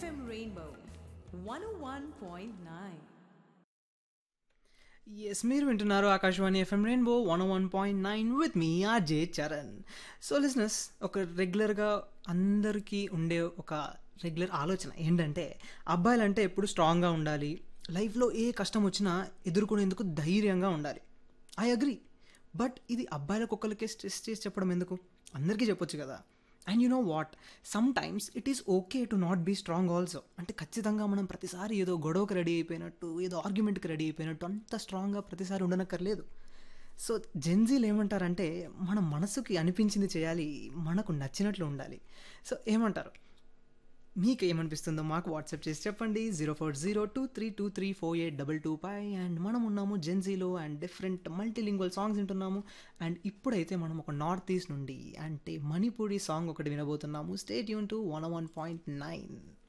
FM Rainbow 101.9. Yes మీరు వింటున్నారు Akashvani FM Rainbow one one point nine with మీ RJ Charan so listeners ఒక రెగ్యులర్గా అందరికీ ఉండే ఒక రెగ్యులర్ ఆలోచన ఏంటంటే అబ్బాయిలు అంటే ఎప్పుడు స్ట్రాంగ్గా ఉండాలి లైఫ్లో ఏ కష్టం వచ్చినా ఎదుర్కొనేందుకు ధైర్యంగా ఉండాలి ఐ అగ్రి బట్ ఇది అబ్బాయిలకు ఒక్కరికే స్ట్రెస్ చేసి చెప్పడం ఎందుకు అందరికీ చెప్పొచ్చు కదా and you know what sometimes it is okay to not be strong also అంటే ఖచ్చితంగా మనం ప్రతిసారి ఏదో గొడవకి రెడీ అయిపోయినట్టు ఏదో ఆర్గ్యుమెంట్కి రెడీ అయిపోయినట్టు అంత స్ట్రాంగ్గా ప్రతిసారి ఉండనక్కర్లేదు సో జెన్జీలు ఏమంటారంటే మన మనసుకి అనిపించింది చేయాలి మనకు నచ్చినట్లు ఉండాలి సో ఏమంటారు మీకు ఏమనిపిస్తుందో మాకు వాట్సాప్ చేసి చెప్పండి zero four zero two three two three four eight double two పై అండ్ మనం ఉన్నాము జెన్జీలో అండ్ డిఫరెంట్ మల్టీలింగ్వల్ సాంగ్స్ వింటున్నాము అండ్ ఇప్పుడైతే మనం ఒక నార్త్ ఈస్ట్ నుండి అంటే మణిపూరి సాంగ్ ఒకటి వినబోతున్నాము స్టేట్ యూన్ to one one point nine